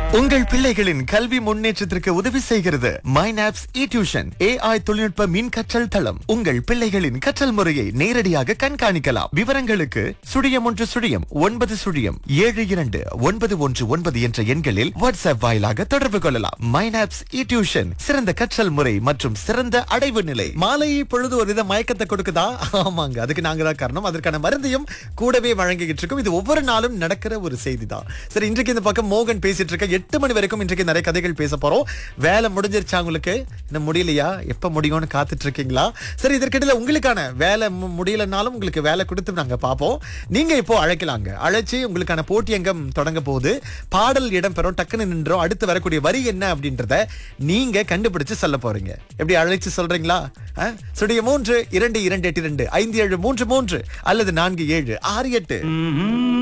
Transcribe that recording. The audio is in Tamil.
உங்கள் பிள்ளைகளின் கல்வி முன்னேற்றத்திற்கு உதவி செய்கிறது மைனாப்ஸ் இ டியூஷன் ஏஐ தொழில்நுட்ப மின் கற்றல் தளம் உங்கள் பிள்ளைகளின் கற்றல் முறையை நேரடியாக கண்காணிக்கலாம் விவரங்களுக்கு சுழியம் ஒன்று சுழியம் ஒன்பது சுழியம் ஏழு இரண்டு ஒன்பது ஒன்று ஒன்பது என்ற எண்களில் வாட்ஸ்அப் வாயிலாக தொடர்பு கொள்ளலாம் மைனாப்ஸ் இ டியூஷன் சிறந்த கற்றல் முறை மற்றும் சிறந்த அடைவு நிலை மாலை பொழுது ஒரு வித மயக்கத்தை கொடுக்குதா ஆமாங்க அதுக்கு நாங்க தான் காரணம் அதற்கான மருந்தையும் கூடவே வழங்கிக்கிட்டு இருக்கோம் இது ஒவ்வொரு நாளும் நடக்கிற ஒரு செய்தி தான் சரி இன்றைக்கு இந்த பக்கம் மோகன் பேசிட்டு இருக்க எட்டு மணி வரைக்கும் இன்றைக்கு நிறைய கதைகள் பேச போறோம் வேலை முடிஞ்சிருச்சா உங்களுக்கு இன்னும் முடியலையா எப்ப முடியும்னு காத்துட்டு இருக்கீங்களா சரி இதற்கிடையில உங்களுக்கான வேலை மு- முடியலனாலும் உங்களுக்கு வேலை கொடுத்து நாங்க பார்ப்போம் நீங்க இப்போ அழைக்கலாங்க அழைச்சு உங்களுக்கான போட்டி எங்கம் தொடங்க போகுது பாடல் இடம் பெறும் டக்குன்னு நின்றோம் அடுத்து வரக்கூடிய வரி என்ன அப்படின்றத நீங்க கண்டுபிடிச்சு சொல்ல போறீங்க எப்படி அழைச்சு சொல்றீங்களா ஆ? சுடைய மூன்று இரண்டு இரண்டு எட்டு இரண்டு ஐந்து ஏழு மூன்று மூன்று அல்லது நான்கு ஏழு ஆறு எட்டு